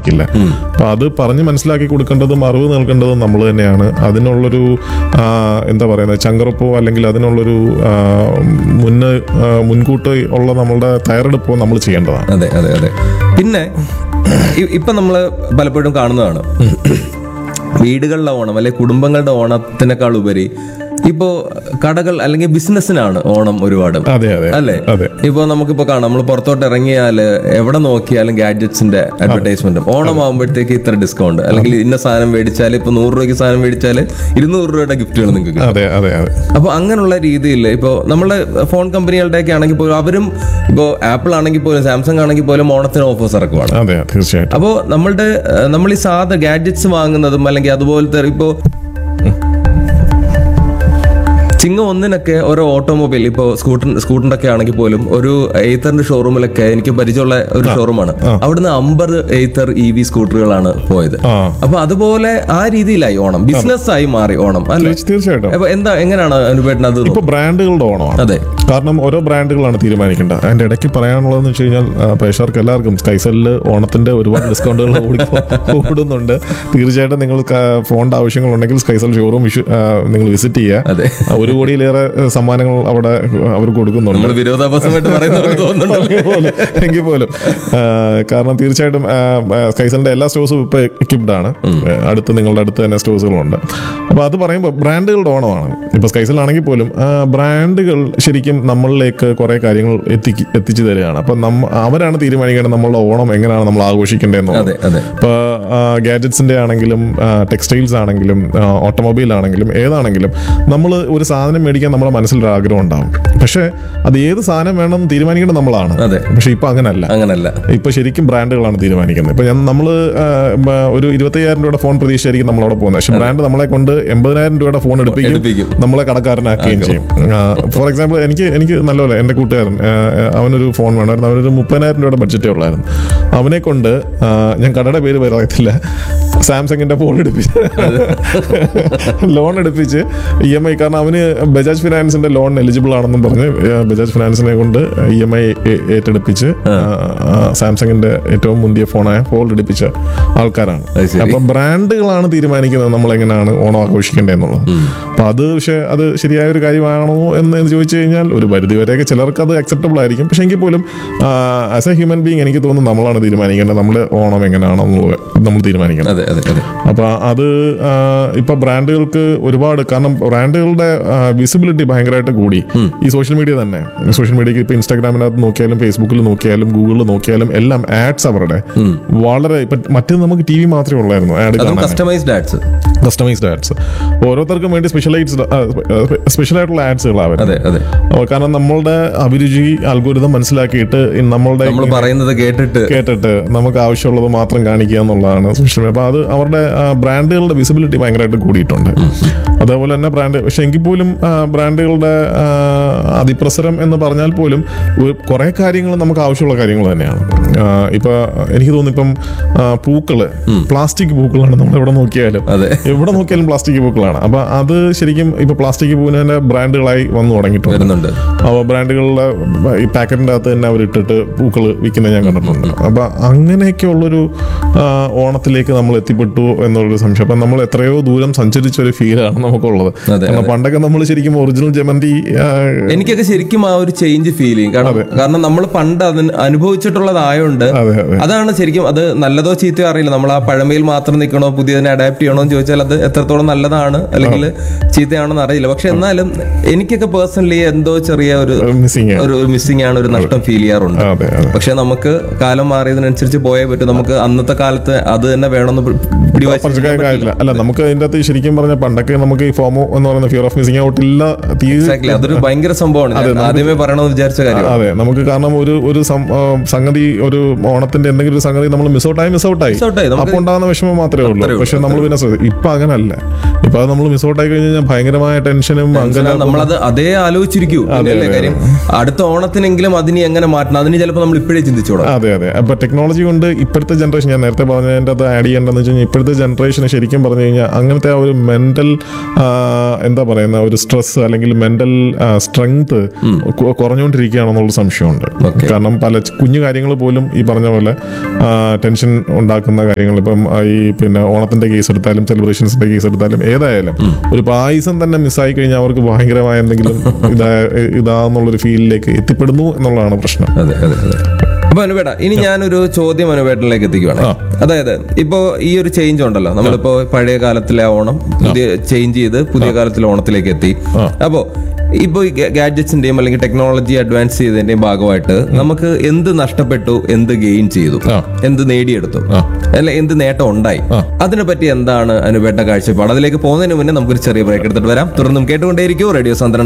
സാധിക്കില്ല അപ്പൊ അത് പറഞ്ഞ് മനസ്സിലാക്കി കൊടുക്കേണ്ടതും അറിവ് നൽകേണ്ടതും നമ്മൾ തന്നെയാണ് അതിനുള്ളൊരു ആ, എന്താ പറയുന്നത് ചങ്കറപ്പോ അല്ലെങ്കിൽ അതിനുള്ളൊരു ആ, മുന്ന് ആ, മുൻകൂട്ടി ഉള്ള നമ്മളുടെ തയ്യാറെടുപ്പോ നമ്മൾ ചെയ്യേണ്ടതാണ് അതെ അതെ അതെ പിന്നെ ഇ- ഇപ്പൊ നമ്മള് പലപ്പോഴും കാണുന്നതാണ് വീടുകളിലെ ഓണം അല്ലെ കുടുംബങ്ങളുടെ ഓണത്തിനേക്കാൾ ഉപരി ഇപ്പോ കടകൾ അല്ലെങ്കിൽ ബിസിനസ്സിനാണ് ഓണം ഒരുപാട് അതെ അതെ അല്ലേ അതെ ഇപ്പൊ നമുക്കിപ്പോ കാണാം നമ്മൾ പുറത്തോട്ട് ഇറങ്ങിയാല് എവിടെ നോക്കിയാലും ഗാഡ്ജറ്റ്സിന്റെ അഡ്വർടൈസ്മെന്റും ഓണം ആകുമ്പോഴത്തേക്ക് ഇത്ര ഡിസ്കൗണ്ട് അല്ലെങ്കിൽ ഇന്ന സാധനം മേടിച്ചാൽ ഇപ്പൊ നൂറ് രൂപയ്ക്ക് സാധനം മേടിച്ചാൽ ഇരുന്നൂറ് രൂപയുടെ ഗിഫ്റ്റുകൾ നിങ്ങൾക്ക് കിട്ടും അതെ അതെ അതെ അപ്പൊ അങ്ങനെയുള്ള രീതിയിൽ ഇപ്പോൾ നമ്മളെ ഫോൺ കമ്പനികളുടെ ഒക്കെ ആണെങ്കിൽ പോലും അവരും ഇപ്പോൾ ആപ്പിൾ ആണെങ്കിൽ പോലും സാംസങ് ആണെങ്കിൽ പോലും ഓണത്തിന് ഓഫേഴ്സ് ഇറക്കുവാണ് അതെ തീർച്ചയായിട്ടും അപ്പോൾ നമ്മളുടെ ഏഹ്, നമ്മൾ ഈ സാധാ ഗാഡ്ജറ്റ്സ് വാങ്ങുന്നതും അല്ലെങ്കിൽ അതുപോലത്തെ ഇപ്പോ ചിങ്ങം ഒന്നിനൊക്കെ ഓരോ ഓട്ടോമൊബൈൽ ഇപ്പോൾ സ്കൂട്ടർ സ്കൂട്ടറിന്റെ ഒക്കെ ആണെങ്കിൽ പോലും ഒരു എയ്ത്തറിന്റെ ഷോറൂമിലൊക്കെ എനിക്ക് പരിചയമുള്ള ഒരു ഷോറൂമാണ് അവിടുന്ന് അമ്പത് എയ്ത്തർ ഇ വി സ്കൂട്ടറുകളാണ് പോയത് ആ അപ്പൊ അതുപോലെ ആ രീതിയിലായി ഓണം ബിസിനസ് ആയി മാറി ഓണം അല്ലെ തീർച്ച- തീർച്ചയായിട്ടും അപ്പൊ എന്താ എങ്ങനെയാണ് അനുപേട്ടൻ അത് ഇപ്പൊ ബ്രാൻഡുകളുടെ ഓണമാണ് അതെ കാരണം ഓരോ ബ്രാൻഡുകളാണ് തീരുമാനിക്കേണ്ടത് അതിന്റെ ഇടയ്ക്ക് പറയാനുള്ളതെന്ന് വെച്ച് കഴിഞ്ഞാൽ ആ, പ്രേക്ഷകർക്ക് എല്ലാവർക്കും സ്കൈസെല്ലില് ഓണത്തിന്റെ ഒരുപാട് ഡിസ്കൗണ്ടുകൾ ഓടുന്നുണ്ട് തീർച്ചയായിട്ടും നിങ്ങൾ ഫോണിന്റെ ആവശ്യങ്ങളുണ്ടെങ്കിൽ സ്കൈസെൽ ഷോറൂം നിങ്ങൾ വിസിറ്റ് ചെയ്യുക അതെ ആ, ഒരു കോടിയിലേറെ ആ, സമ്മാനങ്ങൾ അവിടെ അവർ കൊടുക്കുന്നുണ്ട് നമ്മൾ വിരോധാഭാസമായിട്ട് പറയുന്ന പോലെ തോന്നുന്നുണ്ടല്ലോ എങ്കിൽ പോലും എങ്കിൽ പോലും ആ, കാരണം തീർച്ചയായിട്ടും സ്കൈസലിന്റെ എല്ലാ സ്റ്റോഴ്സും ഇപ്പൊ എക്യുപ്ഡ് ആണ് അടുത്ത് നിങ്ങളുടെ അടുത്ത് തന്നെ സ്റ്റോഴ്സുകളുണ്ട് അപ്പൊ അത് പറയുമ്പോൾ ബ്രാൻഡുകളുടെ ഓണമാണ് ഇപ്പൊ സ്കൈസലാണെങ്കിൽ പോലും ആ, ബ്രാൻഡുകൾ ശരിക്കും നമ്മളിലേക്ക് കുറെ കാര്യങ്ങൾ എത്തിക്ക് എത്തിച്ചു തരികയാണ് അപ്പൊ നമ്മ അവരാണ് തീരുമാനിക്കേണ്ടത് നമ്മളുടെ ഓണം എങ്ങനെയാണ് നമ്മൾ ആഘോഷിക്കേണ്ടതെന്നുള്ളത് അതെ അതെ ഇപ്പോൾ ഗാഡ്ജറ്റ്സിന്റെ ആണെങ്കിലും ടെക്സ്റ്റൈൽസ് ആണെങ്കിലും ഓട്ടോമൊബൈൽ ആണെങ്കിലും ഏതാണെങ്കിലും നമ്മൾ ഒരു സാധനം മേടിക്കാൻ നമ്മുടെ മനസ്സിലൊരു ആഗ്രഹം ഉണ്ടാവും പക്ഷേ അത് ഏത് സാധനം വേണം എന്ന് തീരുമാനിക്കേണ്ടത് നമ്മളാണ് അതെ. പക്ഷെ ഇപ്പൊ അങ്ങനല്ല അങ്ങനല്ല ഇപ്പൊ ശരിക്കും ബ്രാൻഡുകളാണ് തീരുമാനിക്കുന്നത് ഇപ്പൊ ഞാൻ നമ്മൾ ഒരു ഇരുപത്തയ്യായിരം രൂപയുടെ ഫോൺ പ്രതീക്ഷിച്ചായിരിക്കും നമ്മളവിടെ പോകുന്നത് പക്ഷെ ബ്രാൻഡ് നമ്മളെ കൊണ്ട് എൺപതിനായിരം രൂപയുടെ ഫോൺ എടുപ്പിക്കും എടുപ്പിക്കും. നമ്മളെ കടക്കാരനാക്കുകയും ചെയ്യും ഫോർ എക്സാമ്പിൾ എനിക്ക് എനിക്ക് നല്ലപോലെ എൻ്റെ കൂട്ടുകാരൻ ആ, അവനൊരു ഫോൺ വേണമായിരുന്നു അവനൊരു മുപ്പതിനായിരം രൂപയുടെ ബഡ്ജറ്റേ ഉള്ളായിരുന്നു അവനെ കൊണ്ട് ആ, ഞാൻ കടയുടെ പേര് പറയത്തില്ല സാംസങ്ങിന്റെ ഫോൺ എടുപ്പിച്ച് ലോൺ എടുപ്പിച്ച് ഇ എം ഐ കാരണം അവന് ബജാജ് ഫിനാൻസിന്റെ ലോൺ എലിജിബിൾ ആണെന്നും പറഞ്ഞ് ആ, ബജാജ് ഫിനാൻസിനെ കൊണ്ട് ഇ എം ഐ ഏറ്റെടുപ്പിച്ച് ആ, ആ, സാംസങ്ങിന്റെ ഏറ്റവും മുന്തിയ ഫോണായ ഫോൾഡ് എടുപ്പിച്ച ആൾക്കാരാണ് അത് ശരി. അപ്പൊ ബ്രാൻഡുകളാണ് തീരുമാനിക്കുന്നത് നമ്മൾ എങ്ങനെയാണ് ഓണം ആഘോഷിക്കേണ്ടതെന്നുള്ളത് അപ്പൊ അത് പക്ഷെ അത് ശരിയായ ഒരു കാര്യമാണോ എന്ന് ചോദിച്ചു കഴിഞ്ഞാൽ ഒരു പരിധി വരെയൊക്കെ ചിലർക്ക് അത് അക്സെപ്റ്റബിൾ ആയിരിക്കും പക്ഷെ എങ്കിൽ പോലും ആസ് എ ഹ്യൂമൻ ബീങ് എനിക്ക് തോന്നുന്നു നമ്മളാണ് തീരുമാനിക്കേണ്ടത് നമ്മുടെ ഓണം എങ്ങനെയാണെന്നുള്ളത് നമ്മൾ തീരുമാനിക്കണം അതെ അതെ അതെ അപ്പൊ അത് ആ, ഇപ്പൊ ബ്രാൻഡുകൾക്ക് ഒരുപാട് കാരണം ബ്രാൻഡുകളുടെ വിസിബിലിറ്റി ഭയങ്കരമായിട്ട് കൂടി ഈ സോഷ്യൽ മീഡിയ തന്നെ സോഷ്യൽ മീഡിയക്ക് ഇപ്പൊ ഇൻസ്റ്റാഗ്രാമിനകത്ത് നോക്കിയാലും ഫേസ്ബുക്കിൽ നോക്കിയാലും ഗൂഗിളിൽ നോക്കിയാലും എല്ലാം ആഡ്സ് അവരുടെ വളരെ ഇപ്പൊ മറ്റേത് നമുക്ക് ടി വി മാത്രമേ ഉള്ളായിരുന്നു ആഡ് അതും കാണാൻ കസ്റ്റമൈസ്ഡ് ആഡ്സ് കസ്റ്റമൈസ്ഡ് ആഡ്സ് ഓരോരുത്തർക്കും വേണ്ടി സ്പെഷ്യലൈസ്ഡ് സ്പെഷ്യൽ ആയിട്ടുള്ള ആഡ്സുകളാണ് അതെ അതെ കാരണം നമ്മളുടെ അഭിരുചി അൽഗോരിതം മനസ്സിലാക്കിയിട്ട് ഈ നമ്മളുടെ നമ്മൾ പറയുന്നത് കേട്ടിട്ട് കേട്ടിട്ട് നമുക്ക് ആവശ്യമുള്ളത് മാത്രം കാണിക്കുക എന്നുള്ളതാണ് സോഷ്യൽ മീഡിയ അപ്പൊ അത് അവരുടെ ആ, ബ്രാൻഡുകളുടെ വിസിബിലിറ്റി ഭയങ്കരമായിട്ട് കൂടിയിട്ടുണ്ട് അതേപോലെ തന്നെ ബ്രാൻഡ് പക്ഷെ എങ്കിൽ പോലും ആ, ബ്രാൻഡുകളുടെ ആ, അതിപ്രസരം എന്ന് പറഞ്ഞാൽ പോലും ഒരു- കുറെ കാര്യങ്ങൾ നമുക്ക് ആവശ്യമുള്ള കാര്യങ്ങൾ തന്നെയാണ് ആ, ഇപ്പൊ എനിക്ക് തോന്നുന്നു ഇപ്പം ആ, പൂക്കള് പ്ലാസ്റ്റിക് പൂക്കളാണ് നമ്മൾ എവിടെ നോക്കിയാലും അതെ എവിടെ നോക്കിയാലും പ്ലാസ്റ്റിക് പൂക്കളാണ് അപ്പൊ അത് ശരിക്കും ഇപ്പൊ പ്ലാസ്റ്റിക് പൂവിന് തന്നെ ബ്രാൻഡുകളായി വന്നു തുടങ്ങിയിട്ടുണ്ട് വരുന്നുണ്ട് അവ ബ്രാൻഡുകളിലെ ഈ പാക്കറ്റിന്റെ അകത്ത് തന്നെ അവർ ഇട്ടിട്ട് പൂക്കൾ വിൽക്കുന്നത് ഞാൻ കണ്ടിട്ടുണ്ട് അപ്പൊ അങ്ങനെയൊക്കെ ഉള്ളൊരു ആ, ഓണത്തിലേക്ക് നമ്മൾ എത്തിപ്പെട്ടു എന്നുള്ളൊരു സംശയം അപ്പൊ നമ്മൾ എത്രയോ ദൂരം സഞ്ചരിച്ച ഒരു ഫീലാണ് നമുക്കുള്ളത് അതെ, കാരണം പണ്ടൊക്കെ നമ്മൾ ശരിക്കും ഒറിജിനൽ ജമന്തി ആ, എനിക്കൊക്കെ ശരിക്കും ആ ഒരു ചേഞ്ച് ഫീൽ ചെയ്യും കാരണം കാരണം നമ്മൾ പണ്ട് അതിന് അനുഭവിച്ചിട്ടുള്ളതായോണ്ട് അതെ അതെ അതാണ് ശരിക്കും അത് നല്ലതോ ചീത്തയോ അറിയില്ല നമ്മൾ ആ പഴമയിൽ മാത്രം നിൽക്കണോ പുതിയതിനെ അഡാപ്റ്റ് ചെയ്യണോ എന്ന് ചോദിച്ചാൽ അത് എത്രത്തോളം നല്ലതാണ് അല്ലെങ്കിൽ ചീത്തയാണെന്ന് അറിയില്ല പക്ഷെ എന്നാലും എനിക്കൊക്കെ പേഴ്സണലി എന്തോ ചെറിയ ഒരു മിസ്സിങ് ഒരു മിസ്സിംഗ് ആണ് ഒരു നഷ്ടം ഫീൽ ചെയ്യാറുണ്ട് അതെ അതെ പക്ഷെ നമുക്ക് കാലം മാറിയതിനനുസരിച്ച് പോയേ പറ്റും നമുക്ക് അന്നത്തെ കാലത്ത് അത് തന്നെ വേണമെന്ന് പി- പിടിവാശി പച്ചക്കായ കാര്യമില്ല അല്ല നമുക്ക് അതിന്റെ അകത്ത് ശരിക്കും പറഞ്ഞ പണ്ടൊക്കെ നമുക്ക് ഈ ഫോമോ എന്ന് പറയുന്ന ഫിയർ ഓഫ് മിസ്സിംഗ് ഔട്ട് ഇല്ല തീരെ Exactly. അതൊരു ഭയങ്കര സംഭവമാണ് ഞാൻ ആദ്യമേ പറയണമെന്ന് വിചാരിച്ച കാര്യം അതെ നമുക്ക് കാരണം ഒരു ഒരു സം- ആ, സംഗതി ഒരു ഓണത്തിന്റെ എന്തെങ്കിലും ഒരു സംഗതി നമ്മൾ മിസ് ഔട്ടായി മിസ് ഔട്ടായി Miss out ആയി. നമുക്ക് അപ്പൊ ഉണ്ടാകുന്ന വിഷമം മാത്രമേ ഉള്ളൂ പക്ഷെ നമ്മൾ പിന്നെ ശ്രദ്ധ- ഇപ്പൊ അങ്ങനല്ല ഇപ്പൊ അത് നമ്മൾ മിസ് ഔട്ടായി കഴിഞ്ഞ് കഴിഞ്ഞാൽ ഭയങ്കരമായ ടെൻഷനും അങ്ങനെ നമ്മളത് അതേ ആലോചിച്ചിരിക്കൂ അല്ലേ കാര്യം അടുത്ത ഓണത്തിനെങ്കിലും അതിനെ എങ്ങനെ മാറ്റണം അതിന് ചിലപ്പോൾ നമ്മൾ ഇപ്പോഴേ ചിന്തിച്ചോളാം അതെ അതെ അപ്പൊ ടെക്നോളജി കൊണ്ട് ഇപ്പോഴത്തെ ജനറേഷൻ ഞാൻ നേരത്തെ പറഞ്ഞതിന്റെ അത് ആഡ് ചെയ്യേണ്ടതെന്ന് വെച്ച് കഴിഞ്ഞാൽ ഇപ്പോഴത്തെ ജനറേഷന് ശരിക്കും പറഞ്ഞു കഴിഞ്ഞാൽ അങ്ങനത്തെ ആ ഒരു മെന്റൽ എന്താ പറയുന്ന ഒരു സ്ട്രെസ് അല്ലെങ്കിൽ മെന്റൽ സ്ട്രെങ്ത് കുറഞ്ഞുകൊണ്ടിരിക്കുകയാണെന്നുള്ള സംശയമുണ്ട് Okay. കാരണം പല ച- കുഞ്ഞു കാര്യങ്ങൾ പോലും ഈ പറഞ്ഞ പോലെ ടെൻഷൻ ഉണ്ടാക്കുന്ന കാര്യങ്ങൾ ഇപ്പം ആ, ഈ പിന്നെ ഓണത്തിന്റെ കേസ് എടുത്താലും സെലിബ്രേഷൻസിന്റെ കേസ് എടുത്താലും ഏതായാലും ഒരു പായസം തന്നെ മിസ്സായി കഴിഞ്ഞാൽ അവർക്ക് ഭയങ്കരമായ എന്തെങ്കിലും ഇതാ ഇതാന്നുള്ളൊരു ഫീലിലേക്ക് എത്തിപ്പെടുന്നു എന്നുള്ളതാണ് പ്രശ്നം അതെ അതെ അതെ അപ്പൊ അനുപേട്ട ഇനി ഞാനൊരു ചോദ്യം അനുപേട്ടനിലേക്ക് എത്തിക്കുവാണ് അതായത് ഇപ്പോ ഈ ഒരു ചേഞ്ച് ഉണ്ടല്ലോ നമ്മളിപ്പോ പഴയ കാലത്തിലെ ഓണം പുതിയ ചേഞ്ച് ചെയ്ത് പുതിയ കാലത്തിലെ ഓണത്തിലേക്ക് എത്തി അപ്പോ ഇപ്പൊ ഈ ഗാഡ്ജറ്റ്സിന്റെയും അല്ലെങ്കിൽ ടെക്നോളജി അഡ്വാൻസ് ചെയ്തതിന്റെയും ഭാഗമായിട്ട് നമുക്ക് എന്ത് നഷ്ടപ്പെട്ടു എന്ത് ഗെയിൻ ചെയ്തു ആ. എന്ത് നേടിയെടുത്തു ആ. അല്ല എന്ത് നേട്ടം ഉണ്ടായി അതിനെ പറ്റി എന്താണ് അനുപേട്ട കാഴ്ചപ്പാട് അതിലേക്ക് പോകുന്നതിന് മുന്നേ നമുക്കൊരു ചെറിയ ബ്രേക്ക് എടുത്തിട്ട് വരാം തുടർന്നും കേട്ടുകൊണ്ടേയിരിക്കും റേഡിയോ സന്ത്രണ്ട്